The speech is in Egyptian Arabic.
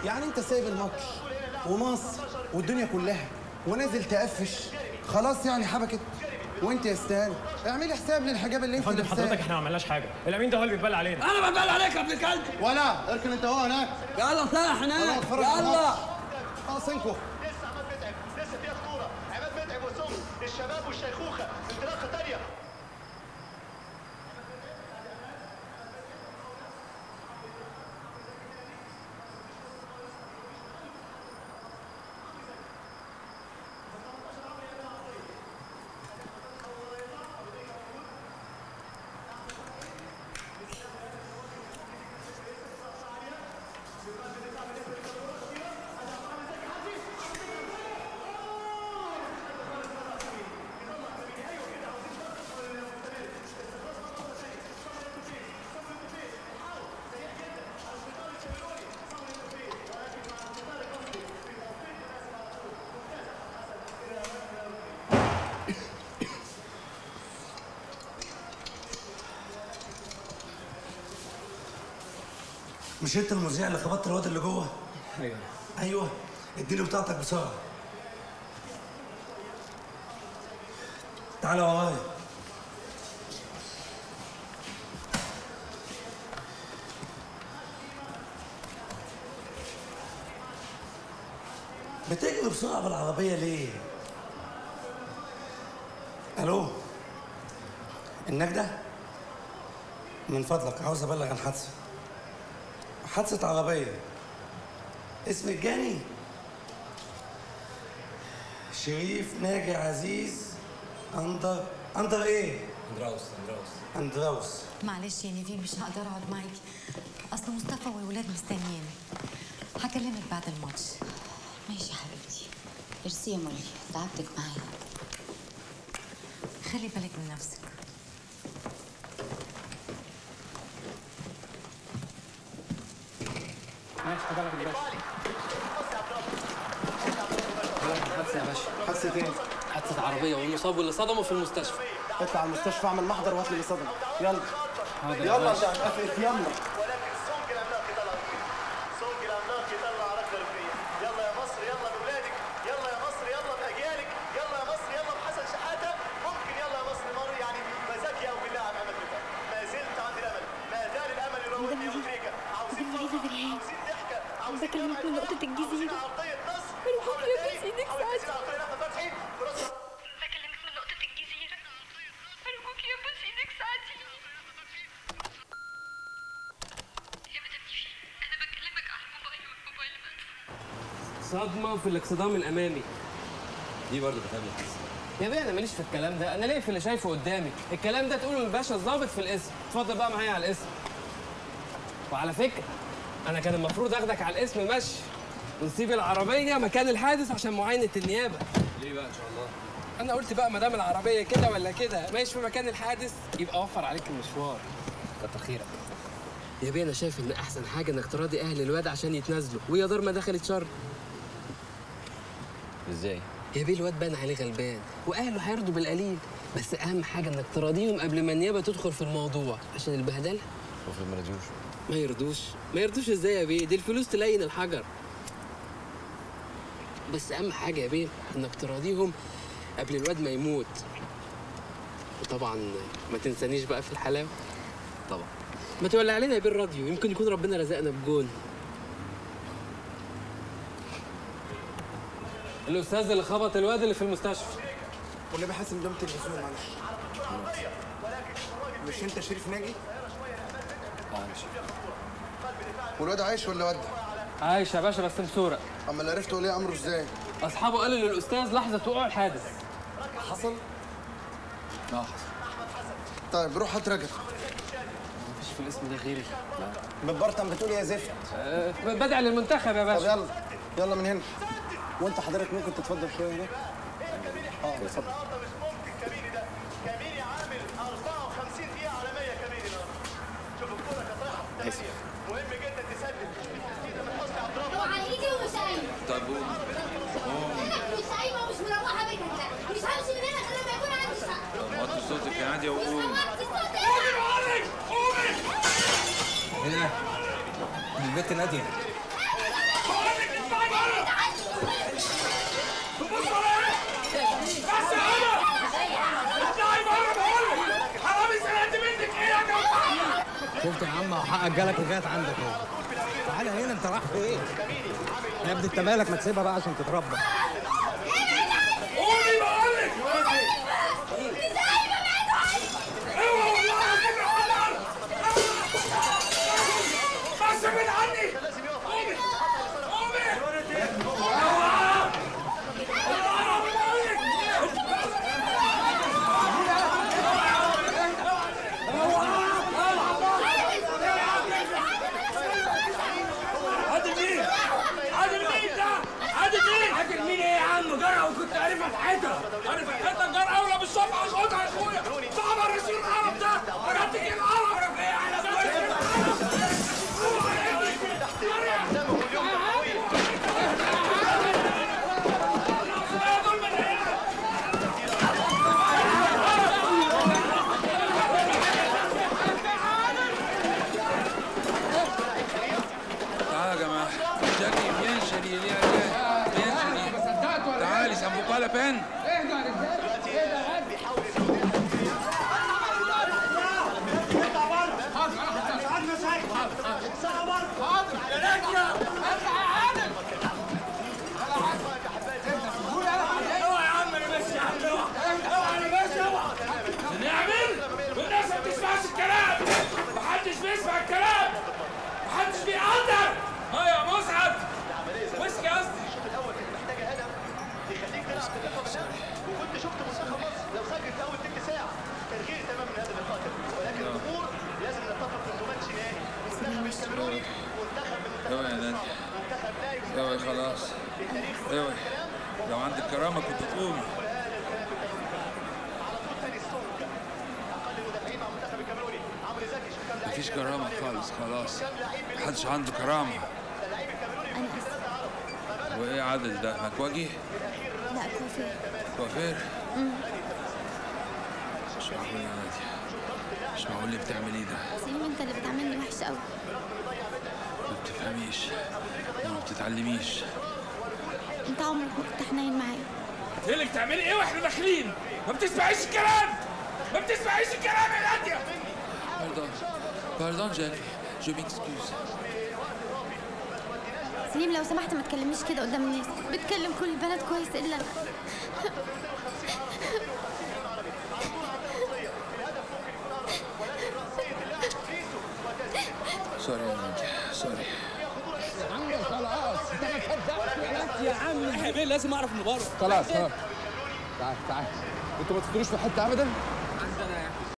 يعني انت سايب الماتش ومصر والدنيا كلها ونازل تقفش خلاص يعني حبكت وانت يا استاذ اعملي حساب للحجاب اللي انت فندم لابساه. حضرتك احنا ما عملناش حاجه الامين ده هو اللي بيتبلى علينا انا بتبلى عليك يا ابن الكلب ولا اركن انت هو هناك يلا صالح يلا هناك اتفرج على يلا الماتش. اه سينكو لسه عماد متعب لسه فيها خطوره عماد متعب وسم الشباب والشيخوخه انطلاقه ثانيه مش انت المذيع اللي خبطت الواد اللي جوه؟ ايوه ايوه اديني بتاعتك بسرعه تعالى ورايا بتجري بسرعه بالعربيه ليه؟ الو النجدة من فضلك عاوز ابلغ عن حادثه حادثه عربيه اسم الجاني شريف ناجي عزيز اندر اندر ايه؟ اندراوس اندراوس اندراوس معلش يا نيفين مش هقدر اقعد معك اصل مصطفى والولاد مستنيين هكلمك بعد الماتش ماشي يا حبيبتي ميرسي يا مولي تعبتك معايا خلي بالك من نفسك ماشي هبلغ دلوقتي حادثة يا باشا حادثه ايه؟ حادثة عربية والمصاب واللي صدمه في المستشفى اطلع المستشفى اعمل محضر وهات لي صدمه يلا حاضر يا يلا باشا. انت هتقفل يلا ولكن سونج العملاق يطلع سونج العملاق يطلع ركله ركنيه يلا يا مصر يلا باولادك يلا يا مصر يلا باجيالك يلا يا مصر يلا بحسن شحاته ممكن يلا يا مصر مر يعني مزاجي او بالله عن امل متعب ما زلت عندي الامل ما زال الامل يراودني يا ابو تريكه عاوزين فرحه عاوزين ضحكه عاوزين بكلمك من نقطة الجزيرة. عاوزين عرضيه نصر أرجوك يا بس إيدك حاول ساعدني. تنزل عرضيه نحن فتحي فرصه بكلمك من نقطة الجزيرة أرجوك يا بوس إيدك ساعديني يا مدام نيفين أنا بكلمك على الموبايل والموبايل بس صدمة في الاكسدام الأمامي دي برضه بتعمل حادثه يا بيه أنا ماليش في الكلام ده أنا ليه في اللي شايفه قدامي الكلام ده تقوله للباشا الظابط في الاسم اتفضل بقى معايا على الاسم وعلى فكرة أنا كان المفروض أخدك على الاسم مشي ونسيب العربية مكان الحادث عشان معاينة النيابة ليه بقى ان شاء الله انا قلت بقى ما دام العربيه كده ولا كده ماشي في مكان الحادث يبقى وفر عليك المشوار كتر خيرك يا بيه انا شايف ان احسن حاجه انك تراضي اهل الواد عشان يتنازلوا ويا دار ما دخلت شر ازاي يا بيه الواد بان عليه غلبان واهله هيرضوا بالقليل بس اهم حاجه انك تراضيهم قبل ما النيابه تدخل في الموضوع عشان البهدله وفي ما رضيوش ما يرضوش ما يرضوش ازاي يا بيه دي الفلوس تلين الحجر بس اهم حاجه يا بيه انك تراضيهم قبل الواد ما يموت وطبعا ما تنسانيش بقى في الحلاوه طبعا ما تولع علينا يا بيه الراديو يمكن يكون ربنا رزقنا بجون الاستاذ اللي خبط الواد اللي في المستشفى والنبي حاسم قدام التلفزيون معلش مش انت شريف ناجي؟ والواد عايش ولا ودع؟ عايش يا باشا بس مسورق اما اللي عرفته وليه امره ازاي؟ اصحابه قالوا للاستاذ لحظه وقوع الحادث حصل؟ اه حصل طيب روح هات رجل مفيش في الاسم ده غيري ببرطم بتقول يا زفت أه بدعي للمنتخب يا طب باشا يلا يلا من هنا وانت حضرتك ممكن تتفضل شويه هناك اه اتفضل النهارده مش ممكن كميني ده كميني عامل 54 دقيقة على 100 كميني النهارده شوف الكورة كانت رايحة في التمانية مهم جدا تسدد التسديدة من حسني عبد الرب على إيدي ومش قايمة طب قول أنا مش قايمة ومش مروحة بيتك لا مش همشي من هنا غير لما يكون عندي شقة طب وطي صوتك يا ناديه مش وقول سمعت الصوت إيه؟ ايه ده؟ دي البت ناديه شفت يا عم اهو حقك جالك لغايه عندك اهو تعالى هنا انت رايح فين؟ يا ابني انت مالك ما تسيبها بقى عشان تتربى قومي بقول لك اوعى والله العظيم يا عمر بس ابعد عني قومي قومي اوعى اوعى بقول لك عادل مين؟ عادل مين ده؟ عادل مين؟ عادل مين ايه يا عم؟ جرأة وكنت عارفها في حياتها عارف الحيطة جرأة ولا بالصفحة خدها يا اخويا صعب الرسول العرب ده انا هديك العرب عارف ايه على تعالوا يا جماعه جاكي bien chérie il est arrivé bien chérie تعالي ça ne vaut pas la peine اوعى يا عم انا ماشي يا عم اوعى اوعى انا ماشي اوعى نعمل والناس ما بتسمعش الكلام محدش بيسمع الكلام محدش بيقدر ها يا مسعد ويسكي قصدي يخليك تلعب في اللقب ده وكنت شفت منتخب مصر لو سجل في اول تلت ساعه كان غير تمام من هذا اللقاء ولكن الجمهور لازم نتفق انه ماتش نهائي منتخب الكاميروني منتخب من اوعي يا نادي منتخب لا يزال اوعي خلاص اوعي لو عندك كرامه كنت تقومي على طول تاني السونج اقل المدافعين مع المنتخب الكاميروني عمرو زكي شوف كام لعيب مفيش كرامه خالص خلاص محدش عنده كرامه انا اسفه وايه عادل ده مكواجي لا كوفي كوافير مش معقول يا نادي مش معقول اللي بتعمليه ده سليم انت اللي بتعملني وحش قوي ما بتفهميش ما بتتعلميش انت عمرك ما كنت حنين معايا ايه اللي بتعملي ايه واحنا داخلين ما بتسمعيش الكلام ما بتسمعيش الكلام يا ناديه باردون باردون جاكي جو ميكسكوز سليم لو سمحت ما تكلمنيش كده قدام الناس بتكلم كل البنات كويس الا انا سوري يا نادي سوري خلاص انت ما تصدقش يا عم يا حبيبي لازم اعرف المباراه خلاص ها تعال تعال انتوا ما تفطروش في حته ابدا عندنا